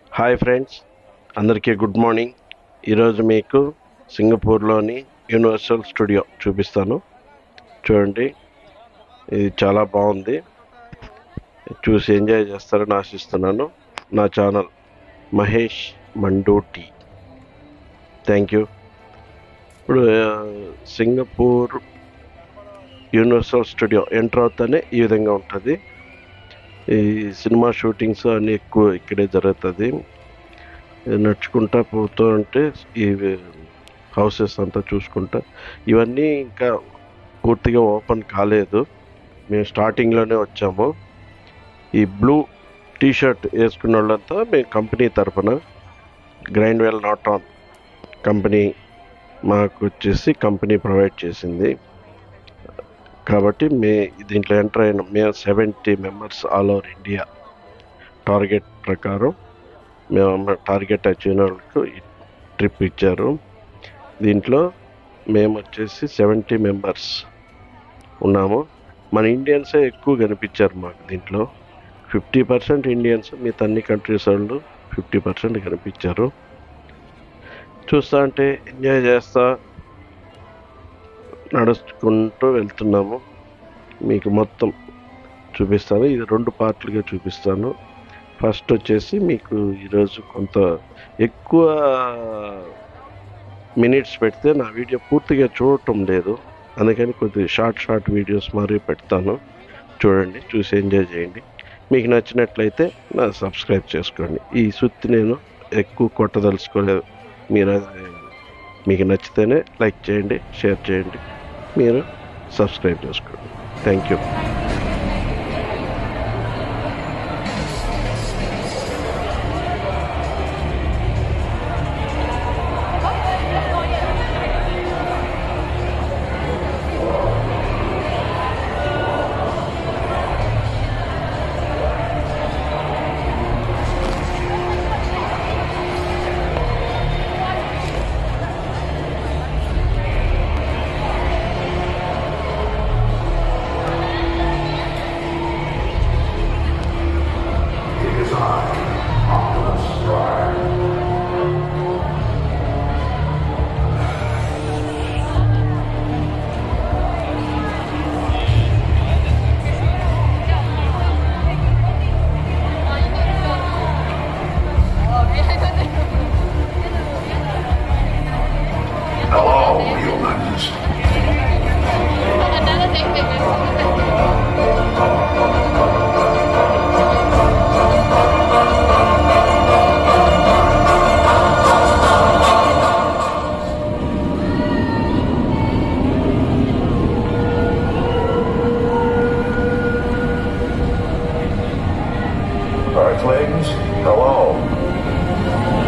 Hi friends అందరికీ good morning ఈరోజు మీకు సింగపూర్లోని యూనివర్సల్ స్టూడియో చూపిస్తాను చూడండి ఇది చాలా బాగుంది చూసి ఎంజాయ్ చేస్తారని ఆశిస్తున్నాను నా ఛానల్ మహేష్ మండూ టీ థ్యాంక్ యూ ఇప్పుడు ఆ, సింగపూర్ యూనివర్సల్ స్టూడియో ఎంటర్ అవుతానే ఈ విధంగా ఉంటుంది ఈ సినిమా షూటింగ్స్ అన్నీ ఎక్కువ ఇక్కడే జరుగుతుంది నడుచుకుంటా పోతూ ఉంటే ఈ హౌసెస్ అంతా చూసుకుంటా ఇవన్నీ ఇంకా పూర్తిగా ఓపెన్ కాలేదు మేము స్టార్టింగ్లోనే వచ్చాము ఈ బ్లూ టీ షర్ట్ వేసుకున్న వాళ్ళంతా మేము కంపెనీ తరపున Grindwell Norton company మాకు వచ్చేసి కంపెనీ ప్రొవైడ్ చేసింది కాబట్టి మే దీంట్లో ఎంటర్ అయిన మేము seventy members all over India target ప్రకారం మేము టార్గెట్ వచ్చిన వాళ్ళకు ఈ ట్రిప్ ఇచ్చారు దీంట్లో మేము వచ్చేసి సెవెంటీ మెంబర్స్ ఉన్నాము మన ఇండియన్సే ఎక్కువ కనిపించారు మాకు దీంట్లో ఫిఫ్టీ పర్సెంట్ ఇండియన్స్ మిగతా అన్ని కంట్రీస్ వాళ్ళు ఫిఫ్టీ పర్సెంట్ కనిపించారు చూస్తా అంటే ఎంజాయ్ చేస్తా నడుచుకుంటూ వెళ్తున్నాము మీకు మొత్తం చూపిస్తాను ఇది రెండు పార్ట్లుగా చూపిస్తాను ఫస్ట్ వచ్చేసి మీకు ఈరోజు కొంత ఎక్కువ మినిట్స్ పెడితే నా వీడియో పూర్తిగా చూడటం లేదు అందుకని కొద్ది షార్ట్ షార్ట్ వీడియోస్ మరి పెడతాను చూడండి చూసి ఎంజాయ్ చేయండి మీకు నచ్చినట్లయితే నా సబ్స్క్రైబ్ చేసుకోండి ఈ సుత్తి నేను ఎక్కువ కొట్టదలుచుకోలేదు మీరు అది మీకు నచ్చితేనే లైక్ చేయండి షేర్ చేయండి మీరు సబ్స్క్రైబ్ చేసుకోండి thank you It is I, Optimus Prime. Hello, humans. Earthlings, hello.